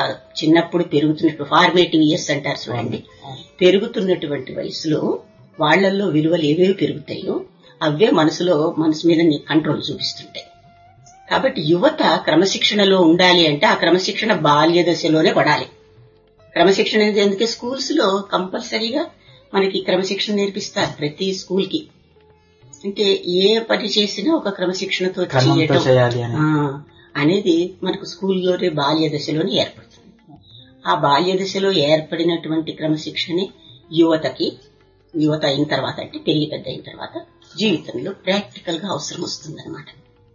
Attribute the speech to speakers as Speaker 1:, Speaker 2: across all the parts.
Speaker 1: చిన్నప్పుడు పెరుగుతున్నట్టు formative years అంటారు చూడండి పెరుగుతున్నటువంటి వయసులో వాళ్ళల్లో విలువలు ఏవేవి పెరుగుతాయో అవే మనసులో మనసు మీద నీ కంట్రోల్ చూపిస్తుంటాయి కాబట్టి యువత క్రమశిక్షణలో ఉండాలి అంటే ఆ క్రమశిక్షణ బాల్య దశలోనే పడాలి క్రమశిక్షణ అనేది ఎందుకే స్కూల్స్ లో కంపల్సరీగా మనకి క్రమశిక్షణ నేర్పిస్తారు ప్రతి స్కూల్ కి అంటే ఏ పని చేసినా ఒక క్రమశిక్షణతో
Speaker 2: క్రమంతో
Speaker 1: చేయటం
Speaker 2: చేయాలి అని
Speaker 1: ఆ, అనేది మనకు స్కూల్లోనే బాల్య దశలోనే ఏర్పడుతుంది ఆ బాల్య దశలో ఏర్పడినటువంటి క్రమశిక్షణని యువతకి యువత అయిన తర్వాత అంటే పెరిగి పెద్ద అయిన తర్వాత జీవితంలో ప్రాక్టికల్ గా అవసరం వస్తుందన్నమాట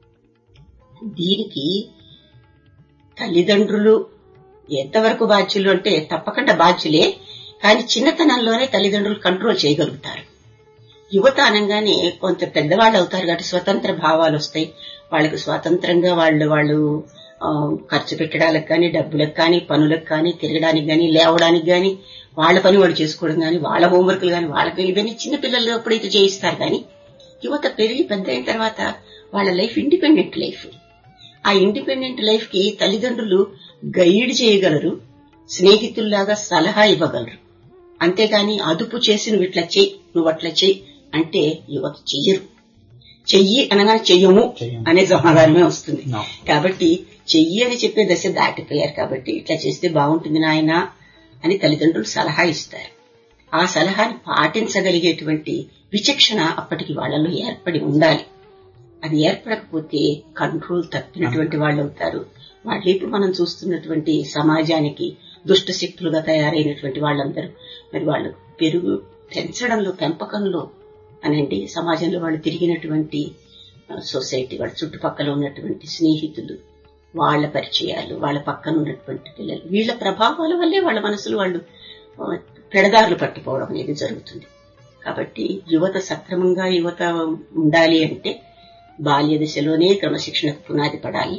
Speaker 1: దీనికి తల్లిదండ్రులు ఎంతవరకు బాధ్యులు అంటే తప్పకుండా బాధ్యులే కానీ చిన్నతనంలోనే తల్లిదండ్రులు కంట్రోల్ చేయగలుగుతారు యువత అనగానే కొంత పెద్దవాళ్ళు అవుతారు కాబట్టి స్వతంత్ర భావాలు వస్తాయి వాళ్ళకి స్వతంత్రంగా వాళ్ళు వాళ్ళు ఆ, ఖర్చు పెట్టడానికి కానీ డబ్బులకు కానీ పనులకు కానీ తిరగడానికి కానీ లేవడానికి కానీ వాళ్ళ పని వాళ్ళు చేసుకోవడం కానీ వాళ్ళ హోంవర్క్లు కానీ వాళ్ళకి ఇవన్నీ చిన్న పిల్లలు ఎప్పుడైతే చేయిస్తారు కానీ యువత పెరిగి పెద్ద అయిన తర్వాత వాళ్ళ లైఫ్ ఇండిపెండెంట్ లైఫ్ ఆ ఇండిపెండెంట్ లైఫ్ కి తల్లిదండ్రులు గైడ్ చేయగలరు స్నేహితుల్లాగా సలహా ఇవ్వగలరు అంతేగాని అదుపు చేసి నువ్వు ఇట్లా చెయ్యి నువ్వు అట్లా చెయ్యి అంటే యువత చెయ్యరు చెయ్యి అనగానే చెయ్యము
Speaker 2: చెయ్యము.
Speaker 1: అనే సమాధానమే వస్తుంది
Speaker 2: No.
Speaker 1: కాబట్టి చెయ్యి అని చెప్పే దశ దాటిపోయారు కాబట్టి ఇట్లా చేస్తే బాగుంటుంది నాయనా అని తల్లిదండ్రులు సలహా ఇస్తారు ఆ సలహాని పాటించగలిగేటువంటి విచక్షణ అప్పటికి వాళ్ళలో ఏర్పడి ఉండాలి అది ఏర్పడకపోతే కంట్రోల్ తప్పినటువంటి వాళ్ళు అవుతారు వాళ్ళు ఇప్పుడు మనం చూస్తున్నటువంటి సమాజానికి దుష్ట శక్తులుగా తయారైనటువంటి వాళ్ళందరూ మరి వాళ్ళు పెరుగు పెంచడంలో పెంపకంలో అనండి సమాజంలో వాళ్ళు తిరిగినటువంటి ఆ, సొసైటీ వాళ్ళ చుట్టుపక్కల ఉన్నటువంటి స్నేహితులు వాళ్ళ పరిచయాలు వాళ్ళ పక్కన ఉన్నటువంటి పిల్లలు వీళ్ళ ప్రభావాల వల్లే వాళ్ళ మనసులు వాళ్ళు ఆ, పెడదారులు పట్టుకోవడం అనేది జరుగుతుంది కాబట్టి యువత సక్రమంగా యువత ఉండాలి అంటే బాల్య దశలోనే క్రమశిక్షణకు పునాది పడాలి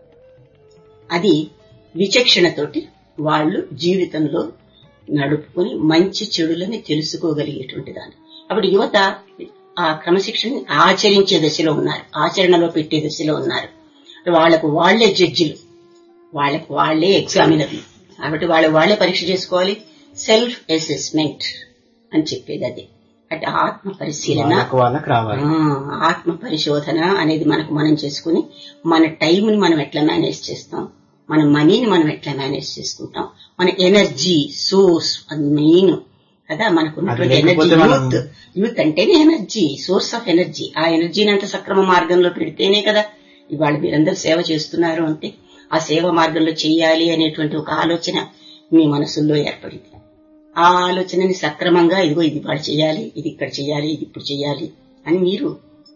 Speaker 1: అది విచక్షణతోటి వాళ్ళు జీవితంలో నడుపుకొని మంచి చెడులని తెలుసుకోగలిగేటువంటి దాన్ని అప్పుడు యువత ఆ క్రమశిక్షణని ఆచరించే దశలో ఉన్నారు ఆచరణలో పెట్టే దశలో ఉన్నారు వాళ్లకు వాళ్లే జడ్జిలు వాళ్ళకు వాళ్లే ఎగ్జామినర్లు కాబట్టి వాళ్ళు వాళ్లే పరీక్ష చేసుకోవాలి సెల్ఫ్ అసెస్మెంట్ అని చెప్పేది అది అంటే ఆత్మ పరిశీలన
Speaker 2: వాళ్ళకు వాళ్ళకి రావాలి
Speaker 1: ఆ, ఆత్మ పరిశోధన అనేది మనకు మనం చేసుకుని మన టైంని మనం ఎట్లా మేనేజ్ చేస్తాం మన మనీని మనం ఎట్లా మేనేజ్ చేసుకుంటాం మన ఎనర్జీ సోర్స్ అది మెయిన్ కదా మనకు ఉన్నటువంటి
Speaker 2: అది
Speaker 1: ఎనర్జీ
Speaker 2: లేకపోతే మనం-
Speaker 1: యూత్ యూత్ అంటేనే ఎనర్జీ సోర్స్ ఆఫ్ ఎనర్జీ ఆ ఎనర్జీని అంత సక్రమ మార్గంలో పెడితేనే కదా ఇవాళ మీరందరూ సేవ చేస్తున్నారు అంటే ఆ సేవ మార్గంలో చెయ్యాలి అనేటువంటి ఒక ఆలోచన మీ మనసుల్లో ఏర్పడింది ఆ ఆలోచనని సక్రమంగా ఇదిగో ఇది వాళ్ళు చేయాలి ఇది ఇక్కడ చేయాలి ఇది ఇప్పుడు చేయాలి అని మీరు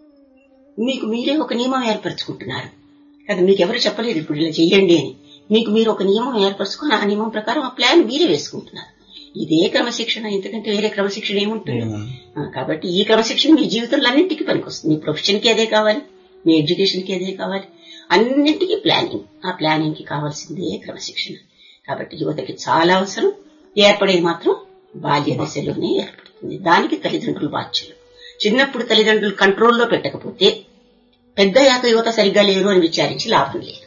Speaker 1: మీకు మీరే ఒక నియమం ఏర్పరచుకుంటున్నారు కదా మీకు ఎవరు చెప్పలేదు ఇప్పుడు ఇలా చెయ్యండి అని మీకు మీరు ఒక నియమం ఏర్పరచుకొని ఆ నియమం ప్రకారం ఆ ప్లాన్ మీరే వేసుకుంటున్నారు ఇదే క్రమశిక్షణ ఎందుకంటే వేరే క్రమశిక్షణ ఏముంటుంది
Speaker 2: ఏముంది?
Speaker 1: ఆ, కాబట్టి ఈ క్రమశిక్షణ మీ జీవితంలో అన్నింటికి పనికొస్తుంది మీ ప్రొఫెషన్ కి అదే కావాలి మీ ఎడ్యుకేషన్ కి అదే కావాలి అన్నింటికి ప్లానింగ్ ఆ ప్లానింగ్ కి కావాల్సిందే క్రమశిక్షణ కాబట్టి యువతకి చాలా అవసరం ఏర్పడేది మాత్రం బాల్య దశలోనే ఏర్పడుతుంది దానికి తల్లిదండ్రులు బాధ్యులు చిన్నప్పుడు తల్లిదండ్రులు కంట్రోల్లో పెట్టకపోతే పెద్దయ్యాక యువత సరిగ్గా లేరు అని విచారించి లాభం లేదు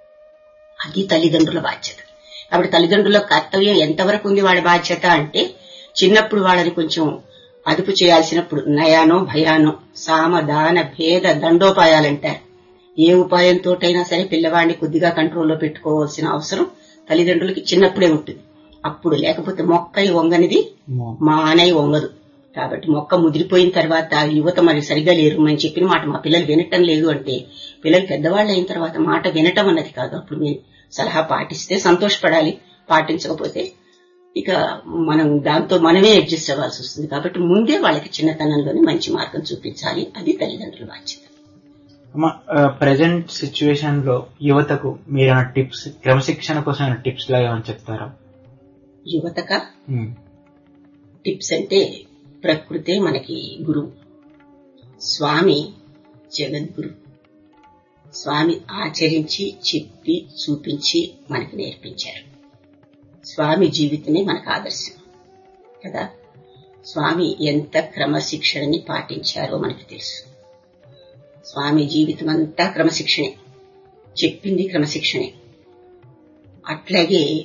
Speaker 1: అది తల్లిదండ్రుల బాధ్యత కాబట్టి తల్లిదండ్రుల కర్తవ్యం ఎంతవరకు ఉంది వాళ్ళ బాధ్యత అంటే చిన్నప్పుడు వాళ్ళని కొంచెం అదుపు చేయాల్సినప్పుడు నయానో భయానో సామ దాన భేద దండోపాయాలంటారు ఏ ఉపాయంతోటైనా సరే పిల్లవాడిని కొద్దిగా కంట్రోల్లో పెట్టుకోవాల్సిన అవసరం తల్లిదండ్రులకి చిన్నప్పుడే ఉంటుంది అప్పుడు లేకపోతే మొక్కై వంగనిది
Speaker 2: మో-
Speaker 1: మానై వంగదు కాబట్టి మొక్క ముదిరిపోయిన తర్వాత యువత మరి సరిగా లేరు అని చెప్పిన మాట మా పిల్లలు వినటం లేదు అంటే పిల్లలు పెద్దవాళ్ళు అయిన తర్వాత మాట వినటం అన్నది కాదు అప్పుడు మీరు సలహా పాటిస్తే సంతోషపడాలి పాటించకపోతే ఇక మనం దాంతో మనమే అడ్జస్ట్ అవ్వాల్సి వస్తుంది కాబట్టి ముందే వాళ్ళకి చిన్నతనంలోనే మంచి మార్గం చూపించాలి అది తల్లిదండ్రుల బాధ్యత
Speaker 2: అమ్మ ప్రజెంట్ సిచ్యువేషన్ లో యువతకు మీరు టిప్స్ క్రమశిక్షణ కోసం టిప్స్ లాగా ఏమైనా చెప్తారా
Speaker 1: యువతక
Speaker 2: ఉమ్.
Speaker 1: టిప్స్ అంటే ప్రకృతే మనకి గురువు స్వామి జగద్గురు స్వామి ఆచరించి చెప్పి చూపించి మనకి నేర్పించారు స్వామి జీవితమే మనకు ఆదర్శం కదా స్వామి ఎంత క్రమశిక్షణని పాటించారో మనకి తెలుసు స్వామి జీవితం అంతా క్రమశిక్షణే చెప్పింది క్రమశిక్షణే అట్లాగే